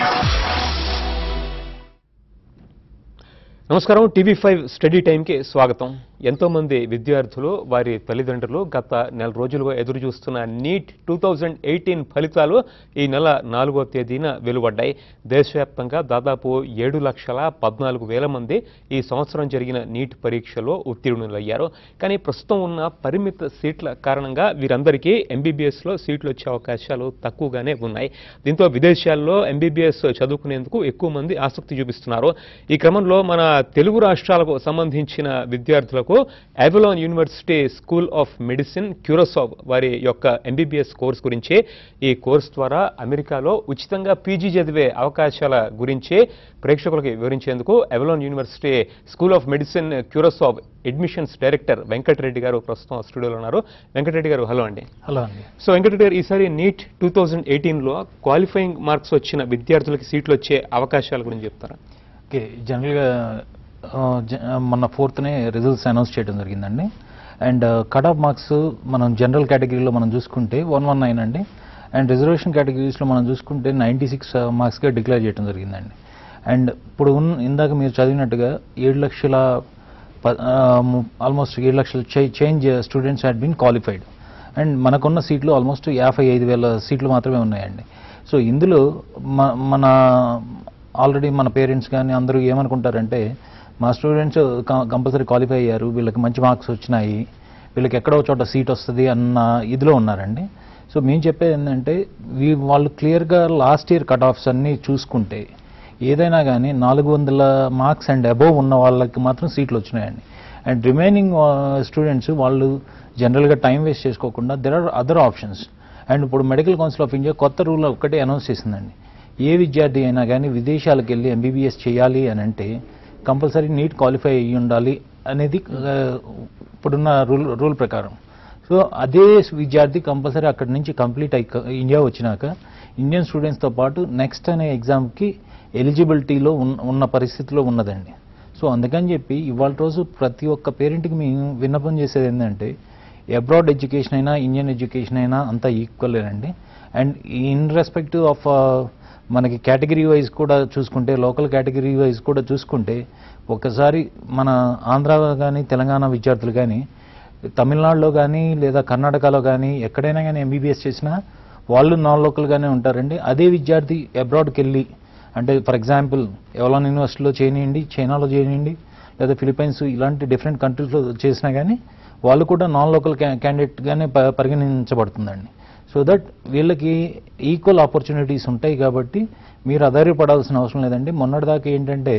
నమస్కారం TV five study టైంకి స్వాగతం ఎంతో మంది విద్యార్థులు వారి తల్లిదండ్రులు గత నెల రోజులుగా ఎదురు చూస్తున్న నీట్ టూ థౌజండ్ ఎయిటీన్ ఫలితాలు ఈ నెల నాలుగో తేదీన వెలువడ్డాయి దేశవ్యాప్తంగా దాదాపు ఏడు లక్షల పద్నాలుగు వేల మంది ఈ సంవత్సరం జరిగిన నీట్ పరీక్షలో ఉత్తీర్ణులయ్యారు కానీ ప్రస్తుతం ఉన్న పరిమిత సీట్ల కారణంగా వీరందరికీ ఎంబీబీఎస్లో సీట్లు వచ్చే అవకాశాలు తక్కువగానే ఉన్నాయి దీంతో విదేశాల్లో ఎంబీబీఎస్ చదువుకునేందుకు ఎక్కువ మంది ఆసక్తి చూపిస్తున్నారు ఈ క్రమంలో మన తెలుగు రాష్ట్రాలకు సంబంధించిన విద్యార్థులకు Avalon university school of medicine Curacao వారి యొక్క ఎంబీబీఎస్ కోర్స్ గురించి ఈ కోర్స్ ద్వారా అమెరికాలో ఉచితంగా పీజీ చదివే అవకాశాల గురించి ప్రేక్షకులకి వివరించేందుకు Avalon university school of medicine Curacao admissions director Venkatareddy గారు ప్రస్తుతం స్టూడియోలో ఉన్నారు వెంకటరెడ్డి గారు హలో అండి హలో అండి సో వెంకటరెడ్డి గారు ఈసారి నీట్ టూ థౌజండ్ ఎయిటీన్లో క్వాలిఫైయింగ్ మార్క్స్ వచ్చిన విద్యార్థులకి సీట్లు వచ్చే అవకాశాల గురించి చెప్తారా ఓకే జనరల్గా ఆ, జ- మొన్న ఫోర్త్నే రిజల్ట్స్ అనౌన్స్ చేయడం జరిగిందండి అండ్ కట్ ఆఫ్ మార్క్స్ మనం జనరల్ కేటగిరీలో మనం చూసుకుంటే వన్ వన్ నైన్ అండి అండ్ రిజర్వేషన్ కేటగిరీస్లో మనం చూసుకుంటే నైంటీ సిక్స్ మార్క్స్గా డిక్లేర్ చేయడం జరిగిందండి అండ్ ఇప్పుడు ఉన్న ఇందాక మీరు చదివినట్టుగా ఏడు లక్షల ఆల్మోస్ట్ ఏడు లక్షల change students had been qualified and మనకున్న సీట్లు ఆల్మోస్ట్ యాభై ఐదు వేల సీట్లు మాత్రమే ఉన్నాయండి సో ఇందులో మ- మన ఆల్రెడీ మన పేరెంట్స్ కానీ అందరూ ఏమనుకుంటారంటే మా స్టూడెంట్స్ కంపల్సరీ క్వాలిఫై అయ్యారు వీళ్ళకి మంచి మార్క్స్ వచ్చినాయి వీళ్ళకి ఎక్కడో చోట సీట్ వస్తుంది అన్న ఇదిలో ఉన్నారండి సో మేము చెప్పేది ఏంటంటే వీ వాళ్ళు క్లియర్గా లాస్ట్ ఇయర్ కట్ ఆఫ్స్ అన్నీ చూసుకుంటే ఏదైనా కానీ నాలుగు వందల మార్క్స్ అండ్ అబోవ్ ఉన్న వాళ్ళకి మాత్రం సీట్లు వచ్చినాయండి అండ్ రిమైనింగ్ స్టూడెంట్స్ వాళ్ళు జనరల్గా టైం వేస్ట్ చేసుకోకుండా there are other options and ఇప్పుడు మెడికల్ కౌన్సిల్ ఆఫ్ ఇండియా కొత్త రూల్ ఒకటే అనౌన్స్ చేసిందండి ఏ విద్యార్థి అయినా కానీ విదేశాలకు వెళ్ళి ఎంబీబీఎస్ చేయాలి అని అంటే కంపల్సరీ నీట్ క్వాలిఫై అయ్యి ఉండాలి అనేది ఆ, ఇప్పుడున్న రూల్ రూల్ ప్రకారం సో అదే విద్యార్థి కంపల్సరీ అక్కడి నుంచి కంప్లీట్ అయి ఇండియా వచ్చినాక ఇండియన్ స్టూడెంట్స్తో పాటు నెక్స్ట్ అనే ఎగ్జామ్కి ఎలిజిబిలిటీలో ఉన్న ఉన్న పరిస్థితిలో ఉన్నదండి సో అందుకని చెప్పి ఇవాళ రోజు ప్రతి ఒక్క పేరెంట్కి మేము విన్నపం చేసేది ఏంటంటే అబ్రాడ్ ఎడ్యుకేషన్ అయినా ఇండియన్ ఎడ్యుకేషన్ అయినా అంతా ఈక్వలేనండి అండ్ ఇన్ రెస్పెక్ట్ ఆఫ్ మనకి కేటగిరీ వైజ్ కూడా చూసుకుంటే లోకల్ కేటగిరీ వైజ్ కూడా చూసుకుంటే ఒకసారి మన ఆంధ్ర కానీ తెలంగాణ విద్యార్థులు కానీ తమిళనాడులో కానీ లేదా కర్ణాటకలో కానీ ఎక్కడైనా కానీ ఎంబీబీఎస్ చేసినా వాళ్ళు నాన్ లోకల్గానే ఉంటారండి అదే విద్యార్థి అబ్రాడ్కి వెళ్ళి అంటే ఫర్ ఎగ్జాంపుల్ ఎవలాన్ యూనివర్సిటీలో చేయనివ్వండి చైనాలో చేయనివ్వండి లేదా ఫిలిప్పైన్స్ ఇలాంటి డిఫరెంట్ కంట్రీస్లో చేసినా కానీ వాళ్ళు కూడా నాన్ లోకల్ క్యాండిడేట్గానే ప- పరిగణించబడుతుందండి సో దట్ వీళ్ళకి ఈక్వల్ ఆపర్చునిటీస్ ఉంటాయి కాబట్టి మీరు అధైర్యపడాల్సిన అవసరం లేదండి మొన్నటిదాకా ఏంటంటే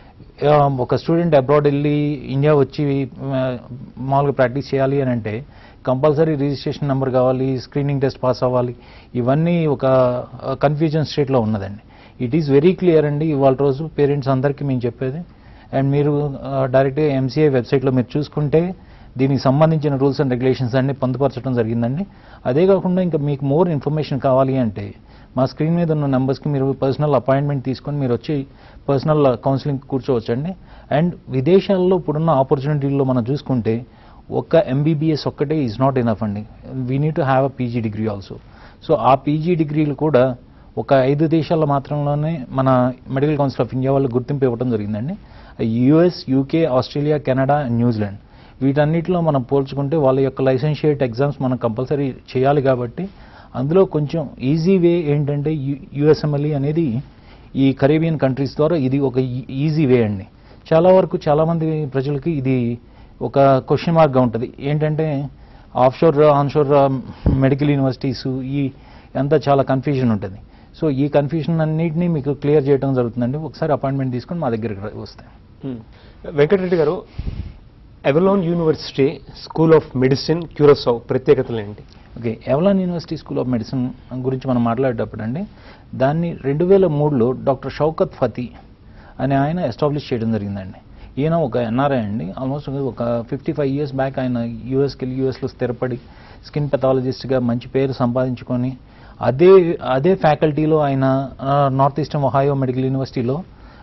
ఆ, ఒక స్టూడెంట్ అబ్రాడ్ వెళ్ళి ఇండియా వచ్చి ఆ, మామూలుగా ప్రాక్టీస్ చేయాలి అని అంటే కంపల్సరీ రిజిస్ట్రేషన్ నెంబర్ కావాలి స్క్రీనింగ్ టెస్ట్ పాస్ అవ్వాలి ఇవన్నీ ఒక కన్ఫ్యూజన్ స్టేట్లో ఉన్నదండి ఇట్ ఈస్ వెరీ క్లియర్ అండి ఇవాళ రోజు పేరెంట్స్ అందరికీ మేము చెప్పేది అండ్ మీరు డైరెక్ట్గా ఎంసీఐ వెబ్సైట్లో మీరు చూసుకుంటే దీనికి సంబంధించిన రూల్స్ అండ్ రెగ్యులేషన్స్ అన్ని పొందుపరచడం జరిగిందండి అదే కాకుండా ఇంకా మీకు మోర్ ఇన్ఫర్మేషన్ కావాలి అంటే మా స్క్రీన్ మీద ఉన్న నెంబర్స్కి మీరు పర్సనల్ అపాయింట్మెంట్ తీసుకొని మీరు వచ్చి పర్సనల్ కౌన్సిలింగ్ కూర్చోవచ్చండి అండ్ విదేశాల్లో ఇప్పుడున్న ఆపర్చునిటీల్లో మనం చూసుకుంటే ఒక్క ఎంబీబీఎస్ ఒక్కటే ఈజ్ నాట్ ఎనఫ్ అండి we need to have a PG degree also so ఆ పీజీ డిగ్రీలు కూడా ఒక ఐదు దేశాల మాత్రంలోనే మన మెడికల్ కౌన్సిల్ ఆఫ్ ఇండియా వాళ్ళు గుర్తింపు ఇవ్వడం జరిగిందండి US UK Australia Canada and New Zealand వీటన్నిటిలో మనం పోల్చుకుంటే వాళ్ళ యొక్క లైసెన్షియేట్ ఎగ్జామ్స్ మనం కంపల్సరీ చేయాలి కాబట్టి అందులో కొంచెం ఈజీ వే ఏంటంటే యుఎస్ఎంఎల్ఈ అనేది ఈ కరేబియన్ కంట్రీస్ ద్వారా ఇది ఒక ఈజీ వే అండి చాలా వరకు చాలామంది ప్రజలకి ఇది ఒక క్వశ్చన్ మార్క్గా ఉంటుంది ఏంటంటే ఆఫ్షోర్ ఆన్షోర్ మెడికల్ యూనివర్సిటీస్ ఈ అంతా చాలా కన్ఫ్యూజన్ ఉంటుంది సో ఈ కన్ఫ్యూజన్ అన్నిటినీ మీకు క్లియర్ చేయడం జరుగుతుందండి ఒకసారి అపాయింట్మెంట్ తీసుకొని మా దగ్గరికి వస్తాయి Hmm. వెంకటరెడ్డి గారు Avalon university school of medicine Curacao ప్రత్యేకతలు ఏంటి okay Avalon university school of medicine గురించి మనం మాట్లాడేటప్పుడు అండి దాన్ని రెండు వేల మూడులో డాక్టర్ షౌకత్ ఫతీ అనే ఆయన ఎస్టాబ్లిష్ చేయడం జరిగిందండి ఈయన ఒక ఎన్ఆర్ఐ అండి ఆల్మోస్ట్ ఒక ఫిఫ్టీ ఫైవ్ ఇయర్స్ బ్యాక్ ఆయన యూఎస్కి వెళ్ళి యూఎస్లో స్థిరపడి స్కిన్ పెథాలజిస్ట్గా మంచి పేరు సంపాదించుకొని అదే అదే ఫ్యాకల్టీలో ఆయన నార్త్ ఈస్టర్న్ ఒహాయో మెడికల్ యూనివర్సిటీలో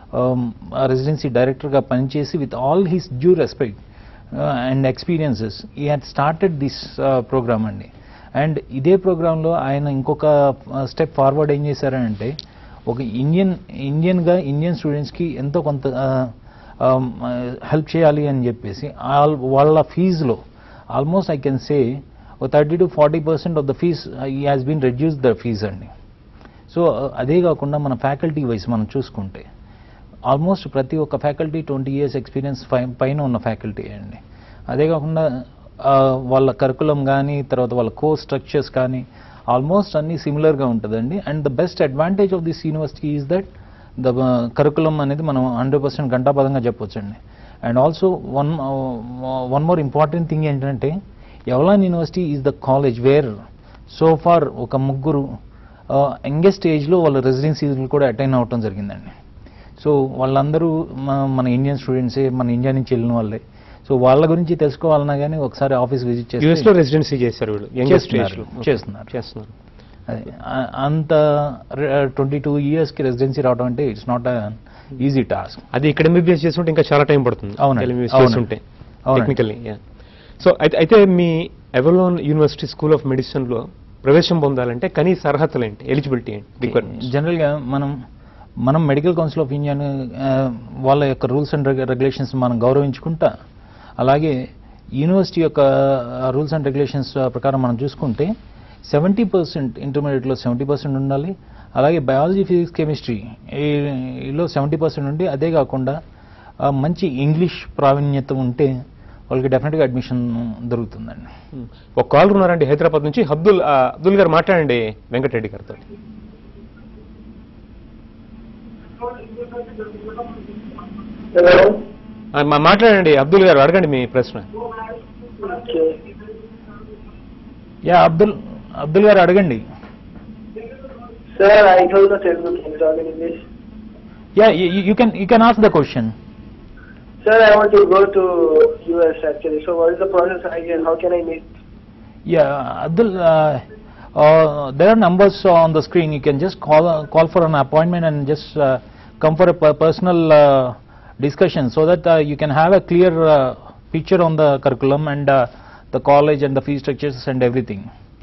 రెసిడెన్సీ డైరెక్టర్గా పనిచేసి with all his due respect and experiences he had started this program అండి అండ్ ఇదే ప్రోగ్రాంలో ఆయన ఇంకొక స్టెప్ ఫార్వర్డ్ ఏం చేశారంటే ఒక ఇండియన్ ఇండియన్గా ఇండియన్ స్టూడెంట్స్కి ఎంతో కొంత హెల్ప్ చేయాలి అని చెప్పేసి ఆల్- వాళ్ళ ఫీజులో ఆల్మోస్ట్ ఐ కెన్ సే ఒక thirty to forty percent of the fees he has been reduce the fees అండి సో అదే కాకుండా మన ఫ్యాకల్టీ వైజ్ మనం చూసుకుంటే ఆల్మోస్ట్ ప్రతి ఒక్క ఫ్యాకల్టీ ట్వంటీ ఇయర్స్ ఎక్స్పీరియన్స్ పైన ఉన్న ఫ్యాకల్టీ అండి అదే కాకుండా ఆ, వాళ్ళ కరికులం కానీ తర్వాత వాళ్ళ కోర్స్ స్ట్రక్చర్స్ కానీ ఆల్మోస్ట్ అన్ని సిమిలర్గా ఉంటుందండి and the best advantage of this university is that the curriculum అనేది మనం హండ్రెడ్ పర్సెంట్ గంటాపదంగా చెప్పొచ్చండి and also one one more important thing ఏంటంటే Avalon university is the college where so far ఒక ముగ్గురు యంగెస్ట్ ఏజ్లో వాళ్ళ రెసిడెన్సీలు కూడా అటైన్ అవ్వటం జరిగిందండి సో వాళ్ళందరూ మ- మన ఇండియన్ స్టూడెంట్సే మన ఇండియా నుంచి వెళ్ళిన వాళ్ళే సో వాళ్ళ గురించి తెలుసుకోవాలన్నా కానీ ఒకసారి ఆఫీస్ విజిట్ యుఎస్ లో చేస్తే రెసిడెన్సీ చేశారు వీళ్ళు యంగెస్ట్ ఏజ్ చేస్తున్నారు, లో చేస్తున్నారు. చేస్తున్నారు అదే, ఆ- అంత ట్వంటీ టూ ఇయర్స్కి రెసిడెన్సీ రావడం అంటే ఇట్స్ నాట్ ఈజీ టాస్క్ అది ఇక్కడ ఎంబీబీఎస్ చేస్తుంటే ఇంకా చాలా టైం పడుతుంది అవునండి, MBBS అవునండి. చేస్తుంటే అవునండి. టెక్నికల్లీ సో అయితే అయితే మీ Avalon university school of medicine లో ప్రవేశం పొందాలంటే కనీస అర్హతలు ఏంటి ఎలిజిబిలిటీ ఏంటి రిక్వైర్మెంట్స్ జనరల్గా మనం మనం మెడికల్ కౌన్సిల్ ఆఫ్ ఇండియా వాళ్ళ యొక్క రూల్స్ అండ్ రెగ్యులేషన్స్ మనం గౌరవించుకుంటా అలాగే యూనివర్సిటీ యొక్క రూల్స్ అండ్ రెగ్యులేషన్స్ ప్రకారం మనం చూసుకుంటే సెవెంటీ పర్సెంట్ ఇంటర్మీడియట్లో సెవెంటీ పర్సెంట్ ఉండాలి అలాగే బయాలజీ ఫిజిక్స్ కెమిస్ట్రీ ఈలో సెవెంటీ పర్సెంట్ ఉండి అదే కాకుండా ఆ, మంచి ఇంగ్లీష్ ప్రావీణ్యత ఉంటే వాళ్ళకి డెఫినెట్గా అడ్మిషన్ దొరుకుతుందండి ఒక కాల్ ఉన్నారండి హైదరాబాద్ నుంచి అబ్దుల్ ఆ, అబ్దుల్ గారు మాట్లాడండి వెంకటరెడ్డి గారితో హలో ఆ, మా- మాట్లాడండి అబ్దుల్ గారు అడగండి మీ ప్రశ్న ఓకే యా అబ్దుల్ అబ్దుల్ గారు అడగండి sir I told the Telugu can talk in English yeah you can you can ask the question sir I want to go to US actually so what is the process I can how can I meet Yeah, Abdul, uh, uh, there are numbers on the screen. You can just call call for an appointment and just uh, come for a per- personal uh, discussion so that uh, you can have a clear uh, picture on the curriculum and uh, the college and the fee structures and everything.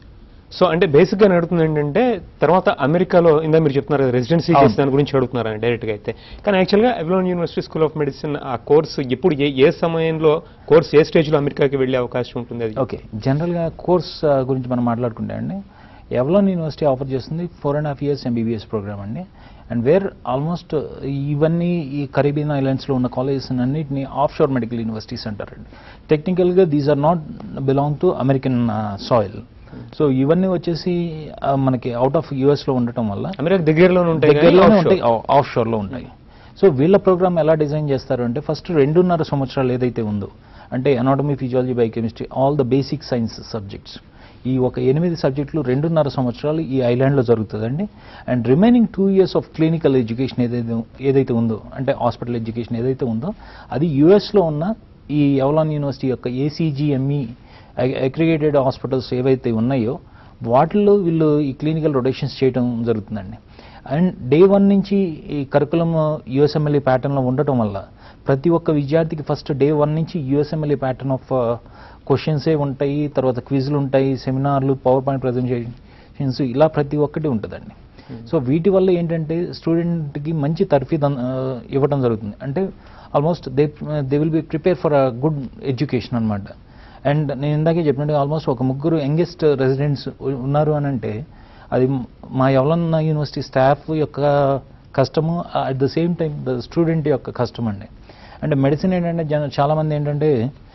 So అంటే basic గా అడుగుతుంది ఏంటంటే తర్వాత అమెరికాలో ఇందా మీరు చెప్తున్నారు residency అవును. చేసిన దాని గురించి అడుగుతున్నారు డైరెక్ట్ గా అయితే కానీ యాక్చువల్ గా Avalon university school of medicine ఆ కోర్సు ఎప్పుడు ఏ ఏ సమయంలో కోర్స్ ఏ స్టేజ్ లో అమెరికాకి వెళ్ళే అవకాశం ఉంటుంది అది ఓకే జనరల్గా కోర్స్ గురించి మనం మాట్లాడుకుంటే అండి ఎవలాన్ యూనివర్సిటీ ఆఫర్ చేస్తుంది four and half years MBBS program అండి అండ్ వేర్ ఆల్మోస్ట్ ఇవన్నీ ఈ కరీబియన్ ఐలాండ్స్లో ఉన్న కాలేజెస్ అన్నింటినీ ఆఫ్ షోర్ మెడికల్ యూనివర్సిటీస్ అంటారండి టెక్నికల్గా these are not belong to American soil so ఇవన్నీ వచ్చేసి ఆ, మనకి అవుట్ ఆఫ్ యుఎస్లో ఉండటం వల్ల అమెరికా దగ్గరలోనే ఉంటాయి కానీ దగ్గరలోనే offshore. ఉంటాయి ఆఫ్ షోర్లో ఉంటాయి సో వీళ్ళ ప్రోగ్రామ్ ఎలా డిజైన్ చేస్తారు అంటే ఫస్ట్ రెండున్నర సంవత్సరాలు ఏదైతే ఉందో అంటే anatomy physiology biochemistry all the basic science subjects ఈ ఒక ఎనిమిది సబ్జెక్టులు రెండున్నర సంవత్సరాలు ఈ ఐలాండ్లో జరుగుతుందండి and remaining two years of clinical education ఏదైతే ఏదైతే ఉందో అంటే హాస్పిటల్ ఎడ్యుకేషన్ ఏదైతే ఉందో అది యుఎస్లో ఉన్న ఈ ఎవలాన్ యూనివర్సిటీ యొక్క ఏసీజీఎంఈ అగ్రిగేటెడ్ హాస్పిటల్స్ ఏవైతే ఉన్నాయో వాటిల్లో వీళ్ళు ఈ క్లినికల్ రొటేషన్స్ చేయడం జరుగుతుందండి అండ్ డే వన్ నుంచి ఈ కరికులం యుఎస్ఎంఎల్ఏ ప్యాటర్న్లో ఉండటం వల్ల ప్రతి ఒక్క విద్యార్థికి ఫస్ట్ డే వన్ నుంచి యుఎస్ఎంఎల్ఏ ప్యాటర్న్ ఆఫ్ క్వశ్చన్సే ఉంటాయి తర్వాత క్విజ్లు ఉంటాయి సెమినార్లు పవర్ పాయింట్ ప్రజెంటేషన్స్ ఇలా ప్రతి ఒక్కటి ఉంటుందండి సో వీటి వల్ల ఏంటంటే స్టూడెంట్కి మంచి తర్ఫీదు అన్- ఆ, ఇవ్వడం జరుగుతుంది అంటే almost they they will be prepare for a good education అనమాట అండ్ నేను ఇందాకే చెప్పినట్టు ఆల్మోస్ట్ ఒక ముగ్గురు యంగెస్ట్ రెసిడెంట్స్ ఉన్నారు అని అంటే అది మా ఎవరన్నా యూనివర్సిటీ స్టాఫ్ యొక్క కష్టము at the same time the student యొక్క కష్టం అండి అంటే మెడిసిన్ ఏంటంటే జన చాలామంది ఏంటంటే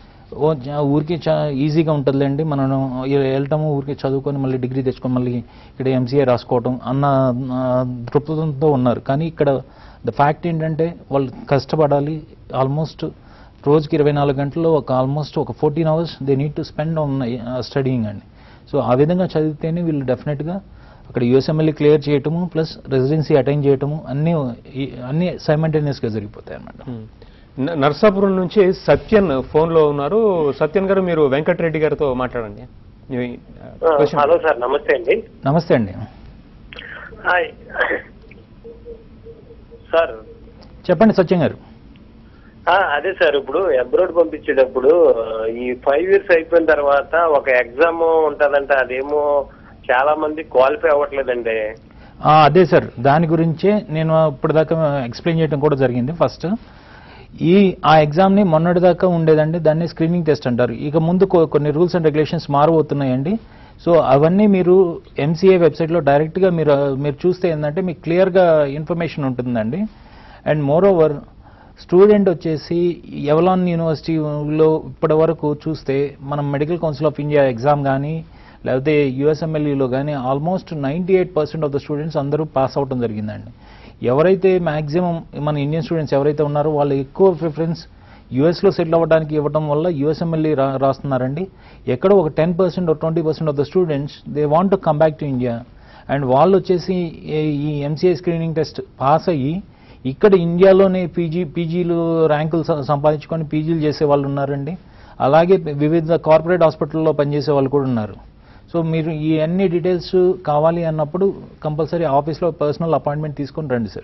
ఓ జ- ఊరికే చా ఈజీగా ఉంటుందిలేండి మనం ఎ- వెళ్ళటము ఊరికే చదువుకొని మళ్ళీ డిగ్రీ తెచ్చుకొని మళ్ళీ ఇక్కడ ఎంసీఏ రాసుకోవటం అన్న ఆ, దృక్పథంతో ఉన్నారు కానీ ఇక్కడ ద ఫ్యాక్ట్ ఏంటంటే వాళ్ళు కష్టపడాలి ఆల్మోస్ట్ రోజుకి ఇరవై నాలుగు గంటల్లో ఒక ఆల్మోస్ట్ ఒక fourteen hours they need to spend on studying అండి సో ఆ విధంగా చదివితేనే వీళ్ళు డెఫినెట్గా అక్కడ యూఎస్ఎంఎల్ఏ క్లియర్ చేయటము ప్లస్ రెసిడెన్సీ అటైన్ చేయటము అన్నీ ఈ- అన్నీ సైమంటేనియస్గా జరిగిపోతాయి అన్నమాట ఉమ్. న- నర్సాపురం నుంచి సత్యన్ ఫోన్ లో ఉన్నారు సత్యన్ గారు మీరు వెంకటరెడ్డి గారితో మాట్లాడండి మీ, ఆ, question. హలో సార్ నమస్తే అండి నమస్తే అండి హాయ్ సార్ చెప్పండి సత్యం గారు ఆ, అదే సార్ ఇప్పుడు అబ్రోడ్ పంపించేటప్పుడు ఈ ఫైవ్ ఇయర్స్ అయిపోయిన తర్వాత ఒక ఎగ్జామ్ ఉంటదంట అదేమో చాలా మంది క్వాలిఫై అవ్వట్లేదండి ఆ, అదే సార్ దాని గురించే నేను ఇప్పటిదాకా ఎక్స్ప్లెయిన్ చేయడం కూడా జరిగింది ఫస్ట్ ఈ ఆ ఎగ్జామ్ని మొన్నటిదాకా ఉండేదండి దాన్ని స్క్రీనింగ్ టెస్ట్ అంటారు ఇక ముందు కొ- కొన్ని రూల్స్ అండ్ రెగ్యులేషన్స్ మారబోతున్నాయండి సో అవన్నీ మీరు ఎంసీఏ వెబ్సైట్లో డైరెక్ట్గా మీరు మీరు చూస్తే ఏంటంటే మీకు క్లియర్గా ఇన్ఫర్మేషన్ ఉంటుందండి అండ్ మోర్ ఓవర్ స్టూడెంట్ వచ్చేసి ఎవలాన్ యూనివర్సిటీలో ఇప్పటి వరకు చూస్తే మనం medical council of India exam కానీ లేకపోతే యుఎస్ఎంఎల్ఈలో కానీ almost ninety eight percent of the students అందరూ పాస్ అవడం జరిగిందండి ఎవరైతే మ్యాక్సిమం మన ఇండియన్ స్టూడెంట్స్ ఎవరైతే ఉన్నారో వాళ్ళు ఎక్కువ ప్రిఫరెన్స్ యూఎస్లో సెటిల్ అవ్వడానికి ఇవ్వడం వల్ల యూఎస్ఎంఎల్ఈ రా రాస్తున్నారండి ఎక్కడో ఒక ten percent twenty percent of the students they want to come back to India and వాళ్ళు వచ్చేసి ఈ- ఈ ఎంసీఐ స్క్రీనింగ్ టెస్ట్ పాస్ అయ్యి ఇక్కడ ఇండియాలోనే పీజీ పీజీలు ర్యాంకులు స- సంపాదించుకొని పీజీలు చేసే వాళ్ళు ఉన్నారండి అలాగే వివిధ కార్పొరేట్ హాస్పిటల్లో పనిచేసే వాళ్ళు కూడా ఉన్నారు సో మీరు ఈ అన్ని డీటెయిల్స్ కావాలి అన్నప్పుడు కంపల్సరీ ఆఫీస్లో పర్సనల్ అపాయింట్మెంట్ తీసుకొని రండి sir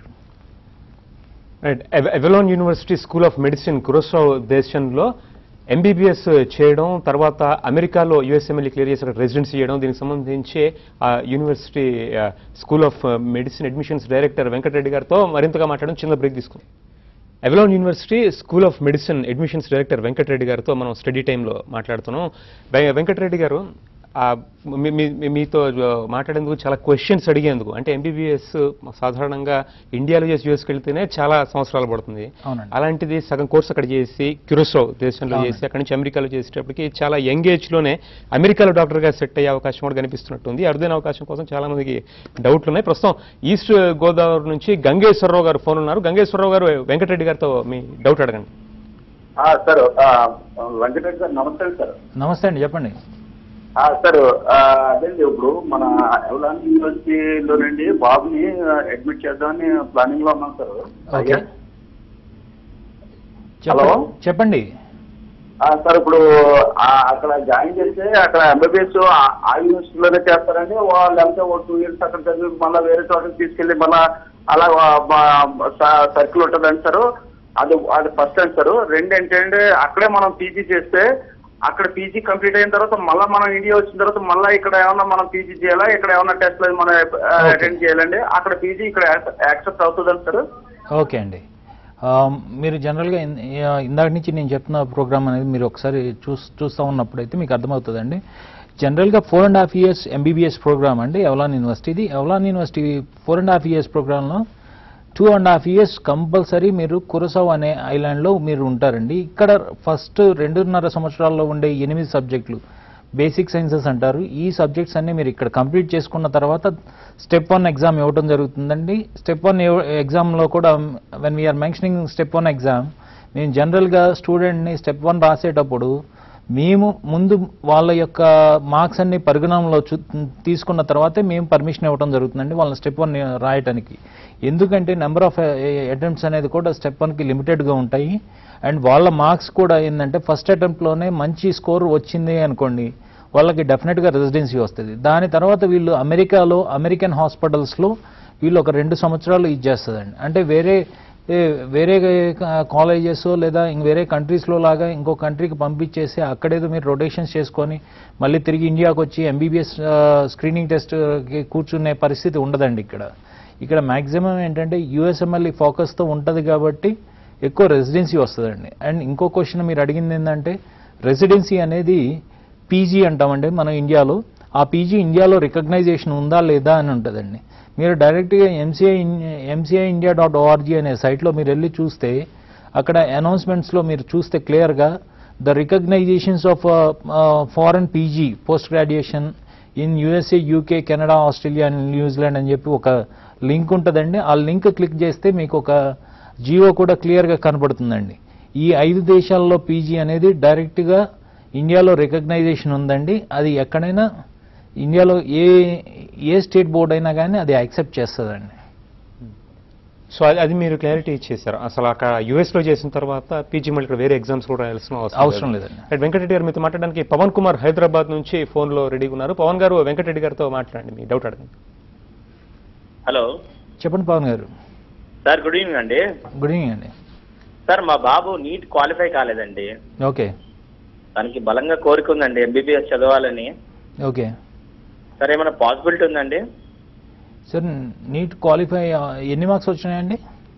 right Avalon university school of medicine Curacao దేశంలో ఎంబీబీఎస్ చేయడం తర్వాత అమెరికాలో యుఎస్ఎంఎల్ఈ క్లియర్ చేసి అక్కడ రెసిడెన్సీ చేయడం దీనికి సంబంధించి ఆ university school of medicine admissions director Venkatareddy గారితో మరింతగా మాట్లాడడం చిన్న బ్రేక్ తీసుకుందాం Avalon university school of medicine admissions director Venkatareddy గారితో మనం స్టడీ టైంలో మాట్లాడుతున్నాం వె- వెంకటరెడ్డి గారు ఆ, మీ- మీ- మీ- మీతో ఆ, మాట్లాడేందుకు చాలా క్వశ్చన్స్ అడిగేందుకు అంటే ఎంబీబీఎస్ సాధారణంగా ఇండియాలో చేసి యూఎస్కి వెళ్తేనే చాలా సంవత్సరాలు పడుతుంది అవునండి. అలాంటిది సగం కోర్స్ అక్కడ చేసి క్యురసో దేశంలో అవునండి. చేసి అక్కడి నుంచి అమెరికాలో చేసేటప్పటికి చాలా యంగ్ ఏజ్ లోనే అమెరికాలో డాక్టర్ గా సెట్ అయ్యే అవకాశం కూడా కనిపిస్తున్నట్టుంది అరుదైన అవకాశం కోసం చాలా మందికి డౌట్లు ఉన్నాయి ప్రస్తుతం ఈస్ట్ గోదావరి నుంచి గంగేశ్వరరావు గారు ఫోన్ ఉన్నారు గంగేశ్వరరావు గారు వెంకటరెడ్డి గారితో మీ డౌట్ అడగండి ఆ, సార్ ఆ, వెంకటరెడ్డి సార్ నమస్తే సార్ నమస్తే అండి చెప్పండి ఆ, సార్ ఆ, అదేండి ఇప్పుడు మన ఎవలాన్ యూనివర్సిటీలోనండి బాబుని అడ్మిట్ చేద్దామని ప్లానింగ్ లో ఉన్నాం సార్ ఓకే హలో? చెప్పండి చెప్పండి ఆ, సార్ ఇప్పుడు ఆ, అక్కడ జాయిన్ చేస్తే అక్కడ ఎంబీబీఎస్ ఆ యూనివర్సిటీలోనే చేస్తారండి వాళ్ళు లేకపోతే ఒక టూ ఇయర్స్ అక్కడ చదివి మళ్ళీ వేరే చోటకి తీసుకెళ్ళి మళ్ళీ అలా సర్కిల్ ఉంటుందండి సార్ అది అది ఫస్ట్ అండి సార్ రెండు ఏంటంటే అక్కడే మనం పీజీ చేస్తే అక్కడ పీజీ కంప్లీట్ అయిన తర్వాత మళ్ళీ మనం ఇండియా వచ్చిన తర్వాత మళ్ళీ ఇక్కడ ఏమన్నా మనం పీజీ చేయాలా ఇక్కడ ఏమన్నా టెస్ట్ మనం అటెండ్ చేయాలండి అక్కడ పీజీ ఇక్కడ యాక్సెప్ట్ అవుతుందండి సార్ ఓకే అండి ఆ, మీరు జనరల్గా ఇన్- ఆ, ఇందాక నుంచి నేను చెప్తున్న ప్రోగ్రామ్ అనేది మీరు ఒకసారి చూస్ చూస్తూ ఉన్నప్పుడైతే మీకు అర్థమవుతుందండి జనరల్గా four and half years MBBS program అండి ఎవలాన్ యూనివర్సిటీ ఇది Avalon university four and half years ప్రోగ్రాంలో two and half years compulsory మీరు కురసావ్ అనే ఐలాండ్లో మీరు ఉంటారండి ఇక్కడ ఫస్ట్ రెండున్నర సంవత్సరాల్లో ఉండే ఎనిమిది సబ్జెక్టులు బేసిక్ సైన్సెస్ అంటారు ఈ సబ్జెక్ట్స్ అన్ని మీరు ఇక్కడ కంప్లీట్ చేసుకున్న తర్వాత స్టెప్ వన్ ఎగ్జామ్ ఇవ్వడం జరుగుతుందండి స్టెప్ వన్ ఎగ్జామ్లో కూడా when we are mentioning step one exam మేము జనరల్గా స్టూడెంట్ని స్టెప్ వన్ రాసేటప్పుడు మేము ముందు వాళ్ళ యొక్క మార్క్స్ అన్ని పరిగణనలో చూ తీసుకున్న తర్వాతే మేము పర్మిషన్ ఇవ్వడం జరుగుతుందండి వాళ్ళని స్టెప్ వన్ రాయటానికి ఎందుకంటే నెంబర్ ఆఫ్ అటెంప్ట్స్ అనేది కూడా స్టెప్ వన్కి లిమిటెడ్గా ఉంటాయి అండ్ వాళ్ళ మార్క్స్ కూడా ఏంటంటే ఫస్ట్ అటెంప్ట్లోనే మంచి స్కోర్ వచ్చింది అనుకోండి వాళ్ళకి డెఫినెట్గా రెసిడెన్సీ వస్తుంది దాని తర్వాత వీళ్ళు అమెరికాలో అమెరికన్ హాస్పిటల్స్లో వీళ్ళు ఒక రెండు సంవత్సరాలు ఇచ్చేస్తుందండి అంటే వేరే ఏ, వేరే కాలేజెస్ లేదా ఇంక వేరే కంట్రీస్లో లాగా ఇంకో కంట్రీకి పంపించేసి అక్కడేదో మీరు రొటేషన్స్ చేసుకొని మళ్ళీ తిరిగి ఇండియాకి వచ్చి ఎంబీబీఎస్ స్క్రీనింగ్ టెస్ట్కి కూర్చునే పరిస్థితి ఉండదండి ఇక్కడ ఇక్కడ మ్యాక్సిమం ఏంటంటే యూఎస్ఎంఎల్ఈ ఫోకస్తో ఉంటుంది కాబట్టి ఎక్కువ రెసిడెన్సీ వస్తుందండి అండ్ ఇంకో క్వశ్చన్ మీరు అడిగింది ఏంటంటే రెసిడెన్సీ అనేది పీజీ అంటామండి మన ఇండియాలో ఆ పీజీ ఇండియాలో రికగ్నైజేషన్ ఉందా లేదా అని ఉంటుందండి మీరు డైరెక్ట్గా MCI MCI India dot org అనే సైట్లో మీరు వెళ్ళి చూస్తే అక్కడ అనౌన్స్మెంట్స్లో మీరు చూస్తే క్లియర్గా the recognitions of foreign PG post graduation in USA UK Canada Australia and New Zealand అని చెప్పి ఒక లింక్ ఉంటుందండి ఆ లింక్ క్లిక్ చేస్తే మీకు ఒక జియో కూడా క్లియర్గా కనపడుతుందండి ఈ ఐదు దేశాల్లో పీజీ అనేది డైరెక్ట్గా ఇండియాలో రికగ్నైజేషన్ ఉందండి అది ఎక్కడైనా ఇండియాలో ఏ ఏ స్టేట్ బోర్డ్ అయినా కానీ అది యాక్సెప్ట్ చేస్తుందండి సో అది అది మీరు క్లారిటీ ఇచ్చేసారు అసలు అక్కడ యుఎస్ లో చేసిన తర్వాత పీజీ మళ్ళీ ఇక్కడ వేరే ఎగ్జామ్స్ కూడా రాయాల్సిన అవసరం లేదండి రైట్ వెంకటరెడ్డి గారు మీతో మాట్లాడడానికి పవన్ కుమార్ హైదరాబాద్ నుంచి ఫోన్ లో రెడీగా ఉన్నారు పవన్ గారు వెంకటరెడ్డి గారితో మాట్లాడండి మీ డౌట్ అడగండి హలో చెప్పండి పవన్ గారు సార్ గుడ్ ఈవినింగ్ అండి గుడ్ ఈవినింగ్ అండి సార్ మా బాబు నీట్ క్వాలిఫై కాలేదండి ఓకే తనకి బలంగా కోరిక ఉందండి ఎంబీబీఎస్ చదవాలని ఓకే సార్ ఏమైనా పాసిబిలిటీ ఉందండి సార్ నీట్ క్వాలిఫై ఎన్ని మార్క్స్ వచ్చినాయండి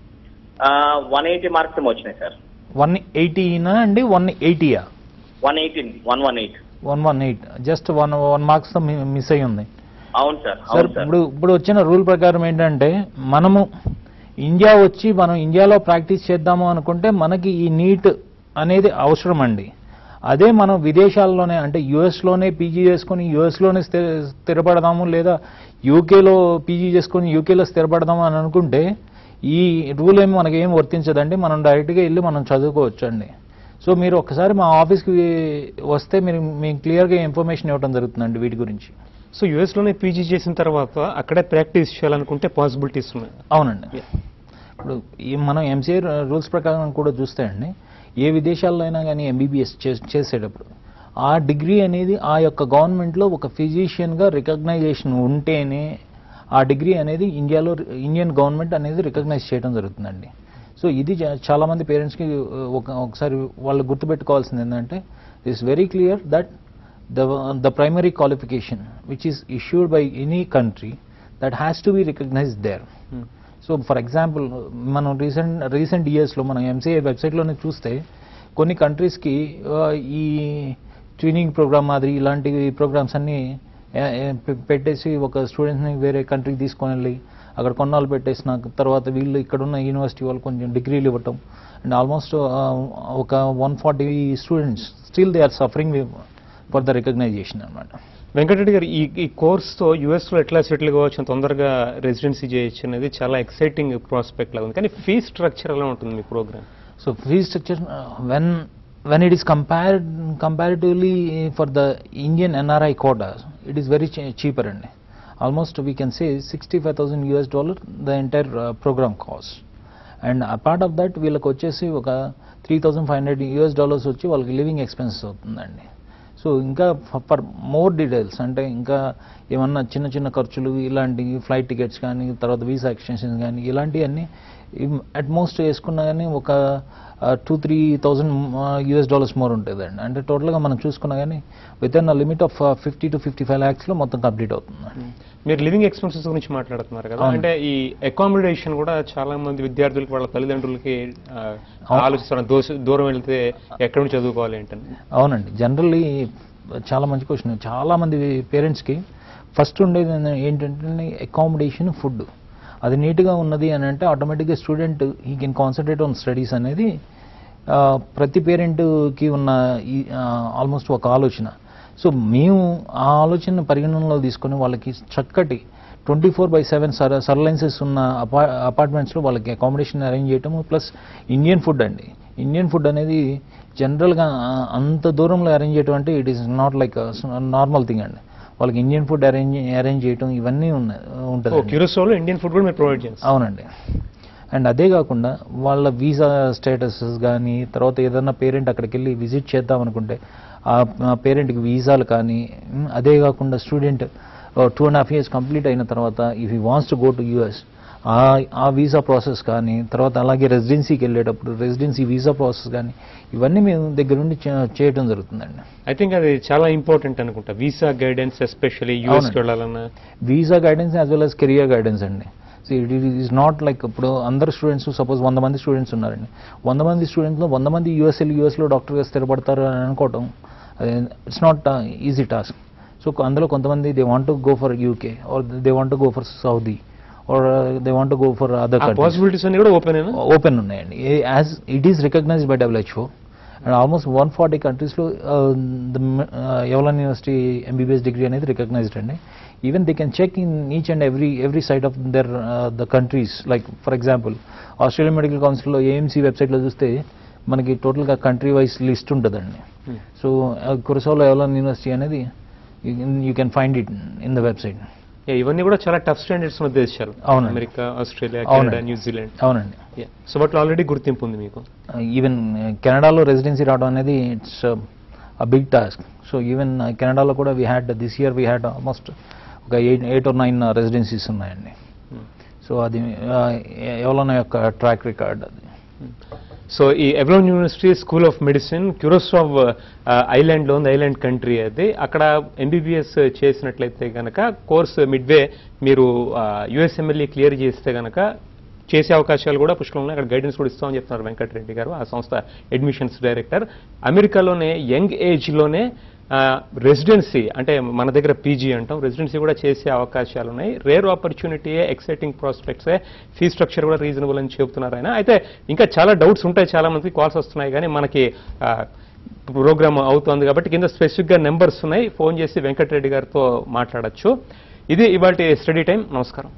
వన్ ఎయిటీ మార్క్స్ ఏమో వచ్చినాయి సార్ వన్ ఎయిటీనా అండి వన్ ఎయిటీయా one eighteen one one eight one one eight just one one marks miss అయ్యి ఉంది అవును సార్ సార్ అవును సార్ ఇప్పుడు ఇప్పుడు వచ్చిన రూల్ ప్రకారం ఏంటంటే మనము ఇండియా వచ్చి మనం ఇండియాలో ప్రాక్టీస్ చేద్దాము అనుకుంటే మనకి ఈ నీట్ అనేది అవసరం అండి అదే మనం విదేశాల్లోనే అంటే యుఎస్లోనే పీజీ చేసుకొని యుఎస్లోనే స్థిర స్థిరపడదాము లేదా యూకేలో పీజీ చేసుకొని యూకేలో స్థిరపడదాము అని అనుకుంటే ఈ రూల్ ఏమి మనకి ఏం వర్తించదండి మనం డైరెక్ట్గా వెళ్ళి మనం చదువుకోవచ్చు అండి సో మీరు ఒకసారి మా ఆఫీస్కి వస్తే మీరు మీకు క్లియర్గా ఇన్ఫర్మేషన్ ఇవ్వడం జరుగుతుందండి వీటి గురించి సో యుఎస్లోనే పీజీ చేసిన తర్వాత అక్కడే ప్రాక్టీస్ చేయాలనుకుంటే పాసిబిలిటీస్ ఉన్నాయి అవునండి ఇప్పుడు ఈ మనం ఎంసీఏ రూల్స్ ప్రకారం కూడా చూస్తే అండి ఏ విదేశాల్లో అయినా కానీ ఎంబీబీఎస్ చేసేటప్పుడు ఆ డిగ్రీ అనేది ఆ యొక్క గవర్నమెంట్లో ఒక ఫిజిషియన్గా రికగ్నైజేషన్ ఉంటేనే ఆ డిగ్రీ అనేది ఇండియాలో ఇండియన్ గవర్నమెంట్ అనేది రికగ్నైజ్ చేయడం జరుగుతుందండి సో ఇది చా- చాలామంది పేరెంట్స్కి ఒక ఒకసారి వాళ్ళు గుర్తుపెట్టుకోవాల్సింది ఏంటంటే it's very clear that the the primary qualification which is issued by any country that has to be recognized there so for example మనం రీసెంట్ రీసెంట్ ఇయర్స్లో మనం ఎంసీఏ వెబ్సైట్లోనే చూస్తే కొన్ని కంట్రీస్కి ఈ ట్రైనింగ్ ప్రోగ్రామ్ మాదిరి ఇలాంటి ప్రోగ్రామ్స్ అన్నీ ఆ, ఆ, పె- పెట్టేసి ఒక స్టూడెంట్స్ని వేరే కంట్రీకి తీసుకొని వెళ్ళి అక్కడ కొన్నాళ్ళు పెట్టేసిన తర్వాత వీళ్ళు ఇక్కడున్న యూనివర్సిటీ వాళ్ళు కొంచెం డిగ్రీలు ఇవ్వటం అండ్ ఆల్మోస్ట్ ఒక one forty students still they are suffering for the recognition అనమాట వెంకటరెడ్డి గారు ఈ ఈ కోర్స్తో యుఎస్లో ఎట్లా సెటిల్ కావచ్చు తొందరగా రెసిడెన్సీ చేయొచ్చు అనేది చాలా ఎక్సైటింగ్ ప్రాస్పెక్ట్ లాగా ఉంది కానీ ఫీ స్ట్రక్చర్ ఎలా ఉంటుంది మీ program So fee structure, uh, when when it is compared comparatively for the Indian NRI quotas, it is very che- cheaper and almost we can say 65,000 US dollar the entire uh, program cost. And apart of that వీళ్ళకి వచ్చేసి ఒక three thousand five hundred US dollars వచ్చి వాళ్ళకి living expenses అవుతుందండి so ఇంకా for more details అంటే ఇంకా ఏమన్నా చిన్న చిన్న ఖర్చులు ఇలాంటి ఫ్లైట్ టికెట్స్ కానీ తర్వాత వీసా ఎక్స్టెన్షన్స్ కానీ ఇలాంటివన్నీ అట్ మోస్ట్ వేసుకున్నా కానీ ఒక two three thousand US dollars more ఉంటుందండి అంటే టోటల్గా మనం చూసుకున్నా కానీ with in limit of fifty to fifty five ల్యాక్స్లో మొత్తం కంప్లీట్ అవుతుందండి మీరు లివింగ్ ఎక్స్పెన్సెస్ గురించి మాట్లాడుతున్నారు కదా అవును. అంటే ఈ అకామిడేషన్ కూడా చాలా మంది విద్యార్థులకి వాళ్ళ తల్లిదండ్రులకి ఆ, ఆలోచిస్తున్నారు దోష దూరం వెళ్తే ఎక్కడ నుంచి చదువుకోవాలి ఏంటని అవునండి జనరల్లీ చాలా మంచి క్వశ్చన్ చాలా మంది పేరెంట్స్కి ఫస్ట్ ఉండేది ఏంద- ఏంటంటే అకామిడేషన్ ఫుడ్ అది నీట్గా ఉన్నది అని అంటే ఆటోమేటిక్గా స్టూడెంట్ ఈ కెన్ కాన్సన్ట్రేట్ ఆన్ స్టడీస్ అనేది ఆ, ప్రతి పేరెంట్కి ఉన్న ఈ ఆల్మోస్ట్ ఒక ఆలోచన సో మేము ఆ ఆలోచన పరిగణనలో తీసుకొని వాళ్ళకి చక్కటి ట్వంటీ ఫోర్ బై సెవెన్ సర్ సర్లైన్సెస్ ఉన్న అపా అపార్ట్మెంట్స్లో వాళ్ళకి అకామిడేషన్ అరేంజ్ చేయటము ప్లస్ ఇండియన్ ఫుడ్ అండి ఇండియన్ ఫుడ్ అనేది జనరల్గా అంత దూరంలో అరేంజ్ చేయటం అంటే it is not like normal thing అండి వాళ్ళకి ఇండియన్ ఫుడ్ అరేంజ్ అరేంజ్ చేయటం ఇవన్నీ ఉన్నాయి ఉంటుంది క్యూరోసోలో ఇండియన్ ఫుడ్ కూడా మీరు ప్రొవైడ్ చేస్తారు అవునండి అండ్ అదే కాకుండా వాళ్ళ వీసా స్టేటసెస్ కానీ తర్వాత ఏదన్నా పేరెంట్ అక్కడికి వెళ్ళి విజిట్ చేద్దాం అనుకుంటే ఆ పేరెంట్కి వీసాలు కానీ ఉమ్, అదే కాకుండా student two and half years complete అయిన తర్వాత if he wants to go to US uh uh visa process కానీ తర్వాత అలాగే రెసిడెన్సీకి వెళ్ళేటప్పుడు రెసిడెన్సీ వీసా ప్రాసెస్ కానీ ఇవన్నీ మేము దగ్గరుండి చే- చేయటం జరుగుతుందండి ఐ థింక్ అది చాలా ఇంపార్టెంట్ అనుకుంటా వీసా గైడెన్స్ ఎస్పెషల్లీ యూఎస్కి అవునండి. వెళ్ళాలన్నా visa guidance as well as career guidance అండి so it is not like ఇప్పుడు అందరు స్టూడెంట్స్ సపోజ్ వంద మంది స్టూడెంట్స్ ఉన్నారండి వంద మంది స్టూడెంట్స్లో వంద మంది యూఎస్ఎల్ యూఎస్లో డాక్టర్గా స్థిరపడతారు అని అనుకోవటం it's not easy task so అందులో కొంతమంది they want to go for UK or they want to go for Saudi or they want to go for other uh countries possibilities అన్ని కూడా ఓపెన్ అయినా ఓపెన్ ఉన్నాయండి as it is recognised by WHO and almost one forty కంట్రీస్లో the Avalon university MBBS degree అనేది recognised అండి even they can check in each and every every side of their the countries like for example Australian medical కౌన్సిల్లో AMC వెబ్సైట్లో చూస్తే మనకి టోటల్గా country wise list ఉంటుందండి so కురసాలో ఎవలన్ యూనివర్సిటీ అనేది you can find it in the website Yeah, ఇవన్నీ కూడా చాలా టఫ్ స్టాండర్డ్స్ ఉన్న దేశాలు అవునండి. అమెరికా ఆస్ట్రేలియా అవునండి. కెనడా న్యూజిలాండ్ అవునండి సో వాటిలో ఆల్రెడీ గుర్తింపు ఉంది మీకు ఈవెన్ కెనడాలో రెసిడెన్సీ రావడం అనేది it's a big task so even కెనడాలో కూడా we had this year we had almost ఒక eight eight or nine residencies ఉన్నాయండి సో అది ఎవరైనా యొక్క ట్రాక్ రికార్డ్ అది సో ఈ Avalon university school of medicine Curacao ఐలాండ్లో ఉంది ఐలాండ్ కంట్రీ అది అక్కడ ఎంబీబీఎస్ చేసినట్లయితే కనుక కోర్స్ మిడ్వే మీరు యుఎస్ఎంఎల్ఈ క్లియర్ చేస్తే కనుక చేసే అవకాశాలు కూడా పుష్కలం ఉన్నాయి అక్కడ గైడెన్స్ కూడా ఇస్తామని చెప్తున్నారు వెంకటరెడ్డి గారు ఆ సంస్థ అడ్మిషన్స్ డైరెక్టర్ అమెరికాలోనే యంగ్ ఏజ్లోనే రెసిడెన్సీ అంటే మన దగ్గర పీజీ అంటాం రెసిడెన్సీ కూడా చేసే అవకాశాలు ఉన్నాయి రేర్ ఆపర్చునిటీ ఎక్సైటింగ్ ప్రాస్పెక్ట్సే ఫీ స్ట్రక్చర్ కూడా రీజనబుల్ అని చెబుతున్నారు ఆయన అయితే ఇంకా చాలా డౌట్స్ ఉంటాయి చాలా మందికి కాల్స్ వస్తున్నాయి కానీ మనకి ప్రోగ్రామ్ అవుతోంది కాబట్టి కింద స్పెసిఫిక్గా నెంబర్స్ ఉన్నాయి ఫోన్ చేసి వెంకటరెడ్డి గారితో మాట్లాడొచ్చు ఇది ఇవాటి స్టడీ టైం నమస్కారం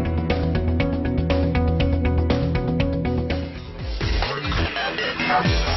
Thank